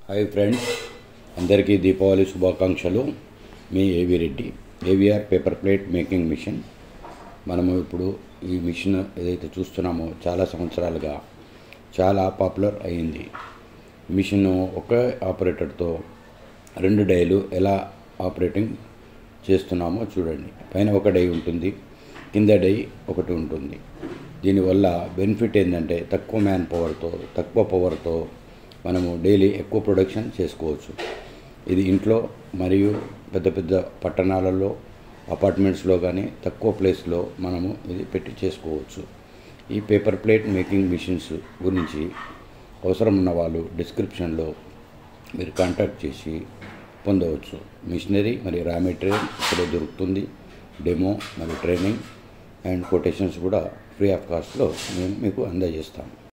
hi friends అందరికీ దీపావళి శుభాకాంక్షలు మీ AV Reddy AVR paper plate making machine మనము ఇప్పుడు ఈ మిషన్ ఏదైతే చూస్తున్నామో చాలా సంవత్సరాలుగా చాలా పాపులర్ అయింది మిషన్ ఒక ఆపరేటర్తో రెండు డైలు ఎలా ఆపరేటింగ్ చేస్తున్నామో చూడండి పైన ఒక డై ఉంటుంది కింద డై ఒకటి ఉంటుంది దీనివల్ల బెనిఫిట్ ఏంటంటే తక్కువ మ్యాన్ పవర్తో తక్కువ పవర్తో మనము డైలీ ఎక్కువ ప్రొడక్షన్ చేసుకోవచ్చు ఇది ఇంట్లో మరియు పెద్ద పెద్ద పట్టణాలలో అపార్ట్మెంట్స్లో కానీ తక్కువ ప్లేస్లో మనము ఇది పెట్టి చేసుకోవచ్చు ఈ పేపర్ ప్లేట్ మేకింగ్ మిషన్స్ గురించి అవసరం ఉన్న వాళ్ళు డిస్క్రిప్షన్లో మీరు కాంటాక్ట్ చేసి పొందవచ్చు మిషనరీ మరియు రా మెటీరియల్ ఇక్కడే దొరుకుతుంది డెమో మరియు ట్రైనింగ్ అండ్ కొటేషన్స్ కూడా ఫ్రీ ఆఫ్ కాస్ట్లో మేము మీకు అందజేస్తాము